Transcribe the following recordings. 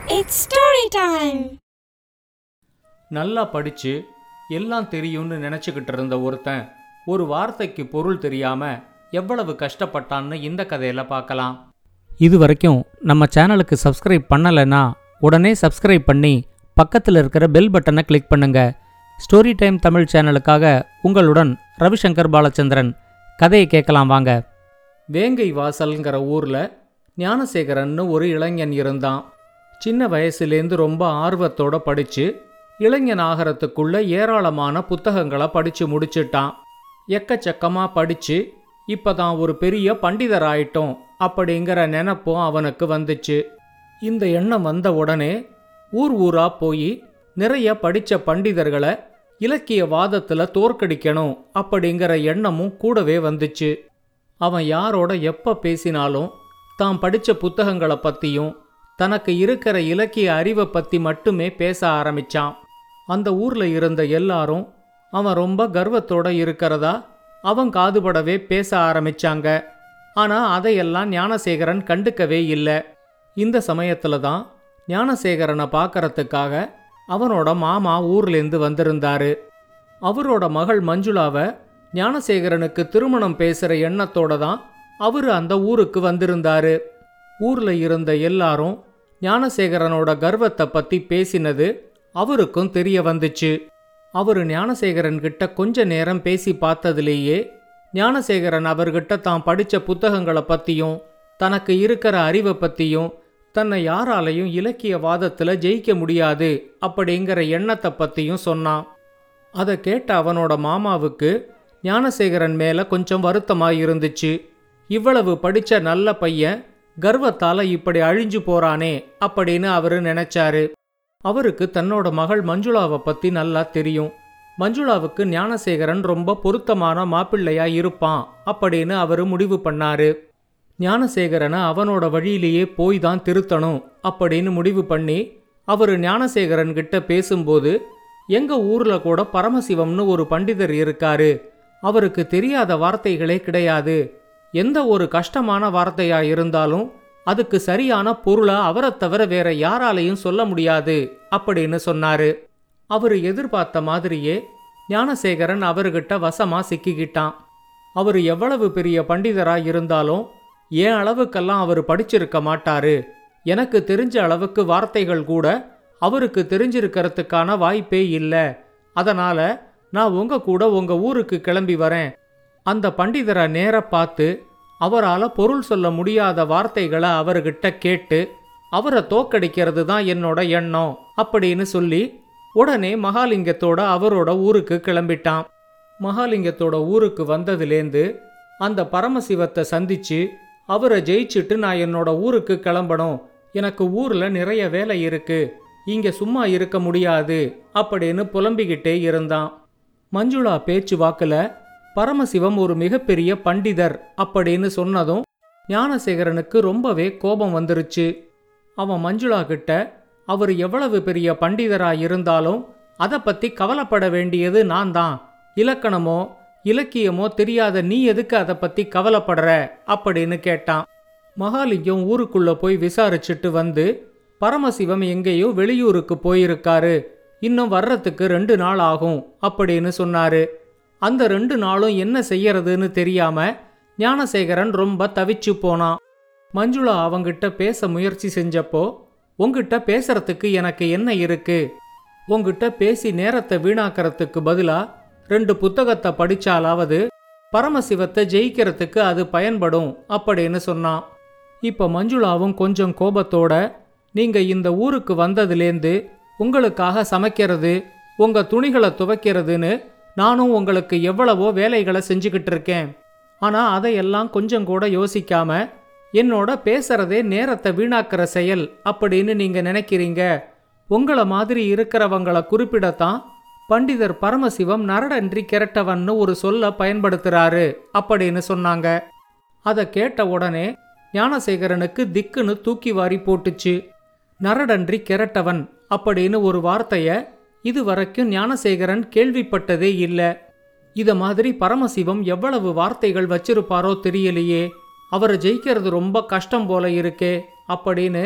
It's story time. நல்லா படிச்சு எல்லாம் தெரியும்னு நினச்சிக்கிட்டு இருந்த ஒருத்தன் ஒரு வார்த்தைக்கு பொருள் தெரியாம எவ்வளவு கஷ்டப்பட்டான்னு இந்த கதையில பார்க்கலாம் இது வரைக்கும் நம்ம சேனலுக்கு சப்ஸ்கிரைப் பண்ணலைன்னா உடனே சப்ஸ்கிரைப் பண்ணி பக்கத்தில் இருக்கிற பெல் பட்டனை கிளிக் பண்ணுங்க ஸ்டோரி டைம் தமிழ் சேனலுக்காக உங்களுடன் ரவிசங்கர் பாலச்சந்திரன் கதையை கேட்கலாம் வாங்க வேங்கை வாசல்ங்கிற ஊர்ல ஞானசேகரன்னு ஒரு இளைஞன் இருந்தான் சின்ன வயசுலேருந்து ரொம்ப ஆர்வத்தோட படிச்சு இளைஞன் ஆகிறதுக்குள்ள ஏராளமான புத்தகங்களை படிச்சு முடிச்சிட்டான் எக்கச்சக்கமா படிச்சு இப்பதான் ஒரு பெரிய பண்டிதர் ஆயிட்டோம் அப்படிங்கிற நினப்பும் அவனுக்கு வந்துச்சு இந்த எண்ணம் வந்த உடனே ஊர் ஊரா போய் நிறைய படிச்ச பண்டிதர்களை இலக்கிய வாதத்துல தோற்கடிக்கணும் அப்படிங்கிற எண்ணமும் கூடவே வந்துச்சு அவன் யாரோட எப்ப பேசினாலும் தான் படிச்ச புத்தகங்களை பத்தியும் தனக்கு இருக்கிற இலக்கிய அறிவை பத்தி மட்டுமே பேச ஆரம்பிச்சான் அந்த ஊர்ல இருந்த எல்லாரும் அவன் ரொம்ப கர்வத்தோட இருக்கிறதா அவன் காதுபடவே பேச ஆரம்பிச்சாங்க ஆனா அதையெல்லாம் ஞானசேகரன் கண்டுக்கவே இல்லை இந்த சமயத்துல தான் ஞானசேகரனை பார்க்கறதுக்காக அவனோட மாமா ஊர்லேருந்து வந்திருந்தாரு அவரோட மகள் மஞ்சுளாவை ஞானசேகரனுக்கு திருமணம் பேசுற எண்ணத்தோட தான் அவரு அந்த ஊருக்கு வந்திருந்தாரு ஊர்ல இருந்த எல்லாரும் ஞானசேகரனோட கர்வத்தை பத்தி பேசினது அவருக்கும் தெரிய வந்துச்சு அவரு ஞானசேகரன் கிட்ட கொஞ்ச நேரம் பேசி பார்த்ததுலேயே ஞானசேகரன் அவர்கிட்ட தான் படிச்ச புத்தகங்களை பத்தியும் தனக்கு இருக்கிற அறிவை பத்தியும் தன்னை யாராலையும் இலக்கிய வாதத்துல ஜெயிக்க முடியாது அப்படிங்கிற எண்ணத்தை பத்தியும் சொன்னான் அதை கேட்ட அவனோட மாமாவுக்கு ஞானசேகரன் மேல கொஞ்சம் வருத்தமா இருந்துச்சு இவ்வளவு படிச்ச நல்ல பையன் கர்வத்தால இப்படி அழிஞ்சு போறானே அப்படின்னு அவரு நினைச்சாரு அவருக்கு தன்னோட மகள் மஞ்சுளாவை பத்தி நல்லா தெரியும் மஞ்சுளாவுக்கு ஞானசேகரன் ரொம்ப பொருத்தமான மாப்பிள்ளையா இருப்பான் அப்படின்னு அவரு முடிவு பண்ணாரு ஞானசேகரனை அவனோட வழியிலேயே போய் தான் திருத்தணும் அப்படின்னு முடிவு பண்ணி அவரு ஞானசேகரன் கிட்ட பேசும்போது எங்க ஊர்ல கூட பரமசிவம்னு ஒரு பண்டிதர் இருக்காரு அவருக்கு தெரியாத வார்த்தைகளே கிடையாது எந்த ஒரு கஷ்டமான வார்த்தையா இருந்தாலும் அதுக்கு சரியான பொருளை அவரை தவிர வேற யாராலையும் சொல்ல முடியாது அப்படின்னு சொன்னாரு அவரு எதிர்பார்த்த மாதிரியே ஞானசேகரன் அவர்கிட்ட வசமா சிக்கிக்கிட்டான் அவர் எவ்வளவு பெரிய பண்டிதரா இருந்தாலும் ஏன் அளவுக்கெல்லாம் அவர் படிச்சிருக்க மாட்டாரு எனக்கு தெரிஞ்ச அளவுக்கு வார்த்தைகள் கூட அவருக்கு தெரிஞ்சிருக்கிறதுக்கான வாய்ப்பே இல்லை அதனால நான் உங்க கூட உங்க ஊருக்கு கிளம்பி வரேன் அந்த பண்டிதரை நேர பார்த்து அவரால் பொருள் சொல்ல முடியாத வார்த்தைகளை அவர்கிட்ட கேட்டு அவரை தோக்கடிக்கிறது தான் என்னோட எண்ணம் அப்படின்னு சொல்லி உடனே மகாலிங்கத்தோட அவரோட ஊருக்கு கிளம்பிட்டான் மகாலிங்கத்தோட ஊருக்கு வந்ததுலேருந்து அந்த பரமசிவத்தை சந்திச்சு அவரை ஜெயிச்சுட்டு நான் என்னோட ஊருக்கு கிளம்பணும் எனக்கு ஊர்ல நிறைய வேலை இருக்கு இங்க சும்மா இருக்க முடியாது அப்படின்னு புலம்பிக்கிட்டே இருந்தான் மஞ்சுளா பேச்சு வாக்குல பரமசிவம் ஒரு மிகப்பெரிய பண்டிதர் அப்படின்னு சொன்னதும் ஞானசேகரனுக்கு ரொம்பவே கோபம் வந்துருச்சு அவன் மஞ்சுளா கிட்ட அவர் எவ்வளவு பெரிய பண்டிதரா இருந்தாலும் அதை பத்தி கவலைப்பட வேண்டியது நான் தான் இலக்கணமோ இலக்கியமோ தெரியாத நீ எதுக்கு அதை பத்தி கவலைப்படுற அப்படின்னு கேட்டான் மகாலிங்கம் ஊருக்குள்ள போய் விசாரிச்சுட்டு வந்து பரமசிவம் எங்கேயோ வெளியூருக்கு போயிருக்காரு இன்னும் வர்றதுக்கு ரெண்டு நாள் ஆகும் அப்படின்னு சொன்னாரு அந்த ரெண்டு நாளும் என்ன செய்யறதுன்னு தெரியாம ஞானசேகரன் ரொம்ப தவிச்சு போனான் மஞ்சுளா அவங்கிட்ட பேச முயற்சி செஞ்சப்போ உங்கிட்ட பேசுறதுக்கு எனக்கு என்ன இருக்கு உங்கிட்ட பேசி நேரத்தை வீணாக்கறதுக்கு பதிலா ரெண்டு புத்தகத்தை படிச்சாலாவது பரமசிவத்தை ஜெயிக்கிறதுக்கு அது பயன்படும் அப்படின்னு சொன்னான் இப்ப மஞ்சுளாவும் கொஞ்சம் கோபத்தோட நீங்க இந்த ஊருக்கு வந்ததுலேருந்து உங்களுக்காக சமைக்கிறது உங்க துணிகளை துவைக்கிறதுன்னு நானும் உங்களுக்கு எவ்வளவோ வேலைகளை செஞ்சுக்கிட்டு இருக்கேன் ஆனா அதையெல்லாம் கொஞ்சம் கூட யோசிக்காம என்னோட பேசுறதே நேரத்தை வீணாக்கிற செயல் அப்படின்னு நீங்க நினைக்கிறீங்க உங்கள மாதிரி இருக்கிறவங்கள குறிப்பிடத்தான் பண்டிதர் பரமசிவம் நரடன்றி கிரட்டவன்னு ஒரு சொல்ல பயன்படுத்துறாரு அப்படின்னு சொன்னாங்க அதை கேட்ட உடனே ஞானசேகரனுக்கு திக்குன்னு தூக்கி வாரி போட்டுச்சு நரடன்றி கிரட்டவன் அப்படின்னு ஒரு வார்த்தைய இதுவரைக்கும் ஞானசேகரன் கேள்விப்பட்டதே இல்ல இத மாதிரி பரமசிவம் எவ்வளவு வார்த்தைகள் வச்சிருப்பாரோ தெரியலையே அவரை ஜெயிக்கிறது ரொம்ப கஷ்டம் போல இருக்கே அப்படின்னு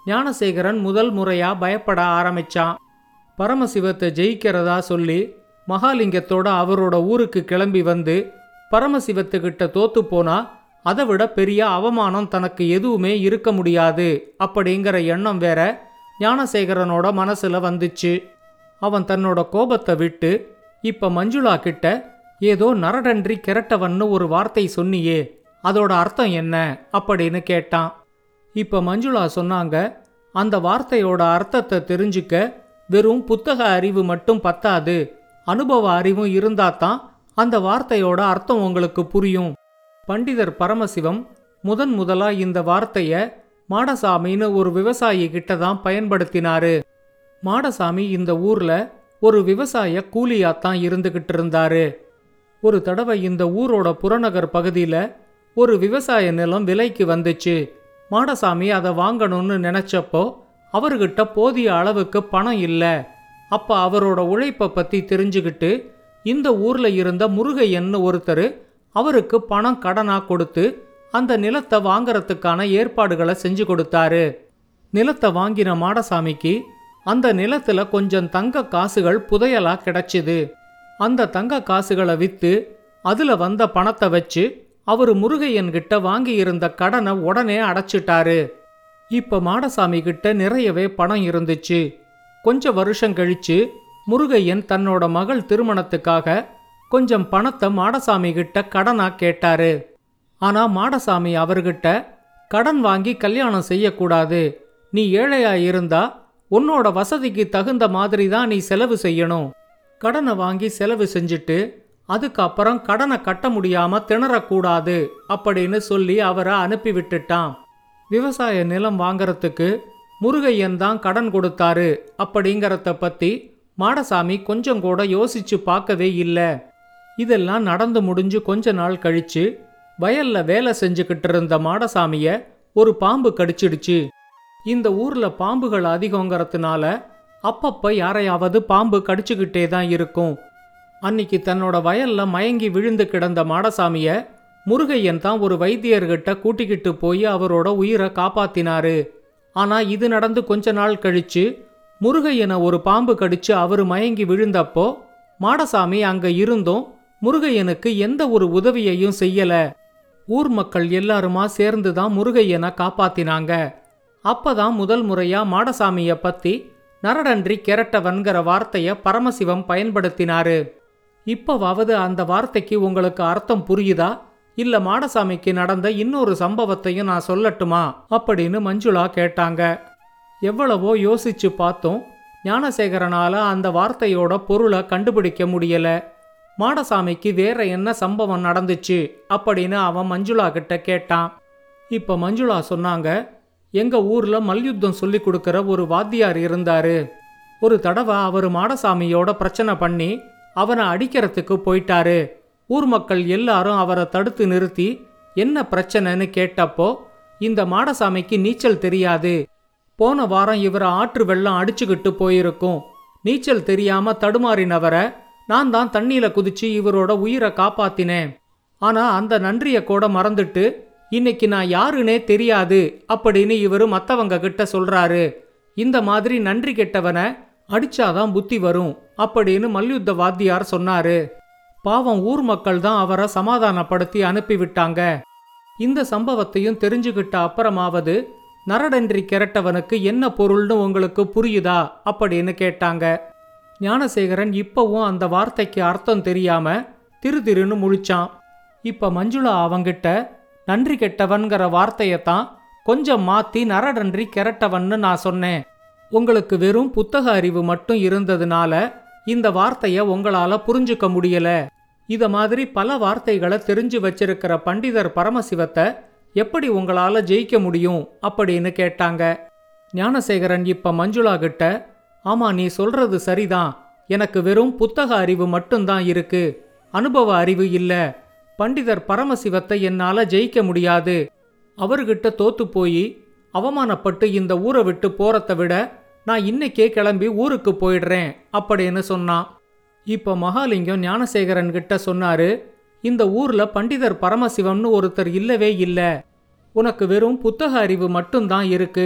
ஞானசேகரன் முதல் முறையா பயப்பட ஆரம்பிச்சான் பரமசிவத்தை ஜெயிக்கிறதா சொல்லி மகாலிங்கத்தோட அவரோட ஊருக்கு கிளம்பி வந்து பரமசிவத்துக்கிட்ட தோத்து போனா அதை விட பெரிய அவமானம் தனக்கு எதுவுமே இருக்க முடியாது அப்படிங்கிற எண்ணம் வேற ஞானசேகரனோட மனசுல வந்துச்சு அவன் தன்னோட கோபத்தை விட்டு இப்ப மஞ்சுளா கிட்ட ஏதோ நரடன்றி கிரட்டவன்னு ஒரு வார்த்தை சொன்னியே அதோட அர்த்தம் என்ன அப்படின்னு கேட்டான் இப்ப மஞ்சுளா சொன்னாங்க அந்த வார்த்தையோட அர்த்தத்தை தெரிஞ்சுக்க வெறும் புத்தக அறிவு மட்டும் பத்தாது அனுபவ அறிவும் இருந்தாதான் அந்த வார்த்தையோட அர்த்தம் உங்களுக்கு புரியும் பண்டிதர் பரமசிவம் முதன் முதலா இந்த வார்த்தைய மாடசாமின்னு ஒரு விவசாயி கிட்ட தான் பயன்படுத்தினாரு மாடசாமி இந்த ஊர்ல ஒரு விவசாய கூலியாத்தான் இருந்துகிட்டு இருந்தாரு ஒரு தடவை இந்த ஊரோட புறநகர் பகுதியில ஒரு விவசாய நிலம் விலைக்கு வந்துச்சு மாடசாமி அதை வாங்கணும்னு நினைச்சப்போ அவர்கிட்ட போதிய அளவுக்கு பணம் இல்ல அப்ப அவரோட உழைப்பை பத்தி தெரிஞ்சுக்கிட்டு இந்த ஊர்ல இருந்த முருகையன்னு ஒருத்தர் அவருக்கு பணம் கடனா கொடுத்து அந்த நிலத்தை வாங்கறதுக்கான ஏற்பாடுகளை செஞ்சு கொடுத்தாரு நிலத்தை வாங்கின மாடசாமிக்கு அந்த நிலத்துல கொஞ்சம் தங்க காசுகள் புதையலா கிடைச்சுது அந்த தங்க காசுகளை வித்து அதுல வந்த பணத்தை வச்சு அவர் முருகையன் கிட்ட வாங்கி இருந்த கடனை உடனே அடைச்சிட்டாரு இப்ப மாடசாமி கிட்ட நிறையவே பணம் இருந்துச்சு கொஞ்ச வருஷம் கழிச்சு முருகையன் தன்னோட மகள் திருமணத்துக்காக கொஞ்சம் பணத்தை மாடசாமி கிட்ட கடனா கேட்டாரு ஆனா மாடசாமி அவர்கிட்ட கடன் வாங்கி கல்யாணம் செய்யக்கூடாது நீ ஏழையா இருந்தா உன்னோட வசதிக்கு தகுந்த மாதிரி தான் நீ செலவு செய்யணும் கடனை வாங்கி செலவு செஞ்சுட்டு அதுக்கப்புறம் கடனை கட்ட முடியாம திணறக்கூடாது அப்படின்னு சொல்லி அவரை அனுப்பி விட்டுட்டான் விவசாய நிலம் வாங்கறதுக்கு முருகையன் தான் கடன் கொடுத்தாரு அப்படிங்கறத பத்தி மாடசாமி கொஞ்சம் கூட யோசிச்சு பார்க்கவே இல்லை இதெல்லாம் நடந்து முடிஞ்சு கொஞ்ச நாள் கழிச்சு வயல்ல வேலை செஞ்சுக்கிட்டு இருந்த மாடசாமிய ஒரு பாம்பு கடிச்சிடுச்சு இந்த ஊர்ல பாம்புகள் அதிகங்கிறதுனால அப்பப்ப யாரையாவது பாம்பு கடிச்சுக்கிட்டே தான் இருக்கும் அன்னிக்கு தன்னோட வயல்ல மயங்கி விழுந்து கிடந்த மாடசாமிய முருகையன் தான் ஒரு வைத்தியர்கிட்ட கூட்டிக்கிட்டு போய் அவரோட உயிரை காப்பாத்தினாரு ஆனா இது நடந்து கொஞ்ச நாள் கழிச்சு முருகையனை ஒரு பாம்பு கடிச்சு அவரு மயங்கி விழுந்தப்போ மாடசாமி அங்க இருந்தும் முருகையனுக்கு எந்த ஒரு உதவியையும் செய்யல ஊர் மக்கள் எல்லாருமா சேர்ந்து தான் முருகையனை காப்பாத்தினாங்க அப்பதான் முதல் முறையா மாடசாமிய பத்தி நரடன்றி கெரட்டவன்கிற வார்த்தைய பரமசிவம் பயன்படுத்தினாரு இப்பவாவது அந்த வார்த்தைக்கு உங்களுக்கு அர்த்தம் புரியுதா இல்ல மாடசாமிக்கு நடந்த இன்னொரு சம்பவத்தையும் நான் சொல்லட்டுமா அப்படின்னு மஞ்சுளா கேட்டாங்க எவ்வளவோ யோசிச்சு பார்த்தோம் ஞானசேகரனால அந்த வார்த்தையோட பொருளை கண்டுபிடிக்க முடியல மாடசாமிக்கு வேற என்ன சம்பவம் நடந்துச்சு அப்படின்னு அவன் மஞ்சுளா கிட்ட கேட்டான் இப்ப மஞ்சுளா சொன்னாங்க எங்க ஊர்ல மல்யுத்தம் சொல்லி கொடுக்கிற ஒரு வாத்தியார் இருந்தாரு ஒரு தடவை அவர் மாடசாமியோட பிரச்சனை பண்ணி அவனை அடிக்கிறதுக்கு போயிட்டாரு ஊர் மக்கள் எல்லாரும் அவரை தடுத்து நிறுத்தி என்ன பிரச்சனைன்னு கேட்டப்போ இந்த மாடசாமிக்கு நீச்சல் தெரியாது போன வாரம் இவரை ஆற்று வெள்ளம் அடிச்சுக்கிட்டு போயிருக்கும் நீச்சல் தெரியாம தடுமாறினவரை நான் தான் தண்ணியில குதிச்சு இவரோட உயிரை காப்பாத்தினேன் ஆனா அந்த நன்றிய கூட மறந்துட்டு இன்னைக்கு நான் யாருனே தெரியாது அப்படின்னு இவரு மத்தவங்க கிட்ட சொல்றாரு இந்த மாதிரி நன்றி கெட்டவனை அடிச்சாதான் புத்தி வரும் அப்படின்னு மல்யுத்த வாத்தியார் சொன்னாரு பாவம் ஊர் மக்கள் தான் அவரை சமாதானப்படுத்தி அனுப்பிவிட்டாங்க இந்த சம்பவத்தையும் தெரிஞ்சுக்கிட்ட அப்புறமாவது நரடன்றி கெரட்டவனுக்கு என்ன பொருள்னு உங்களுக்கு புரியுதா அப்படின்னு கேட்டாங்க ஞானசேகரன் இப்பவும் அந்த வார்த்தைக்கு அர்த்தம் தெரியாம திரு திருன்னு முழிச்சான் இப்ப மஞ்சுளா அவங்கிட்ட நன்றி கெட்டவன்கிற வார்த்தையத்தான் கொஞ்சம் மாத்தி நரடன்றி கெரட்டவன்னு நான் சொன்னேன் உங்களுக்கு வெறும் புத்தக அறிவு மட்டும் இருந்ததுனால இந்த வார்த்தைய உங்களால புரிஞ்சுக்க முடியல இத மாதிரி பல வார்த்தைகளை தெரிஞ்சு வச்சிருக்கிற பண்டிதர் பரமசிவத்தை எப்படி உங்களால ஜெயிக்க முடியும் அப்படின்னு கேட்டாங்க ஞானசேகரன் இப்ப மஞ்சுளா கிட்ட ஆமா நீ சொல்றது சரிதான் எனக்கு வெறும் புத்தக அறிவு மட்டும்தான் இருக்கு அனுபவ அறிவு இல்ல பண்டிதர் பரமசிவத்தை என்னால ஜெயிக்க முடியாது அவர்கிட்ட தோத்து போய் அவமானப்பட்டு இந்த ஊரை விட்டு போறத விட நான் இன்னைக்கே கிளம்பி ஊருக்கு போயிடுறேன் அப்படின்னு சொன்னான் இப்ப மகாலிங்கம் ஞானசேகரன் கிட்ட சொன்னாரு இந்த ஊர்ல பண்டிதர் பரமசிவம்னு ஒருத்தர் இல்லவே இல்ல உனக்கு வெறும் புத்தக அறிவு மட்டும்தான் இருக்கு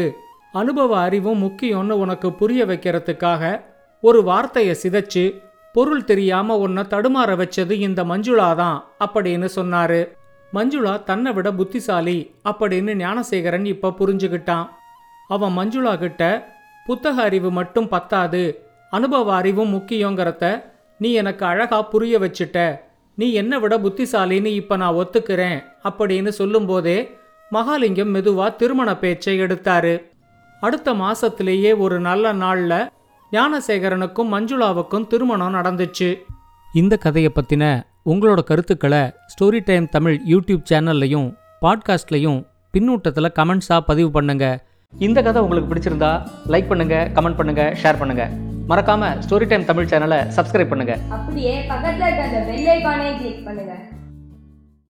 அனுபவ அறிவும் முக்கியம்னு உனக்கு புரிய வைக்கிறதுக்காக ஒரு வார்த்தையை சிதைச்சு பொருள் தெரியாம உன்னை தடுமாற வச்சது இந்த மஞ்சுளா தான் அப்படின்னு சொன்னாரு மஞ்சுளா தன்னை விட புத்திசாலி அப்படின்னு ஞானசேகரன் இப்ப புரிஞ்சுக்கிட்டான் அவன் மஞ்சுளா கிட்ட புத்தக அறிவு மட்டும் பத்தாது அனுபவ அறிவும் முக்கியங்கிறத நீ எனக்கு அழகா புரிய வச்சுட்ட நீ என்னை விட புத்திசாலின்னு இப்ப நான் ஒத்துக்கிறேன் அப்படின்னு சொல்லும்போதே மகாலிங்கம் மெதுவா திருமண பேச்சை எடுத்தாரு அடுத்த மாசத்திலேயே ஒரு நல்ல நாள்ல ஞானசேகரனுக்கும் மஞ்சுளாவுக்கும் திருமணம் நடந்துச்சு இந்த கதையை பத்தின உங்களோட கருத்துக்களை ஸ்டோரி டைம் தமிழ் யூடியூப் சேனல்லையும் பாட்காஸ்ட்லையும் பின்னூட்டத்தில் கமெண்ட்ஸாக பதிவு பண்ணுங்க இந்த கதை உங்களுக்கு பிடிச்சிருந்தா லைக் பண்ணுங்க கமெண்ட் பண்ணுங்க ஷேர் பண்ணுங்க மறக்காம ஸ்டோரி டைம் தமிழ் சேனலை சப்ஸ்கிரைப் பண்ணுங்க அப்படியே பக்கத்துல இருக்க அந்த பெல் ஐகானையும் கிளிக் பண்ணுங்க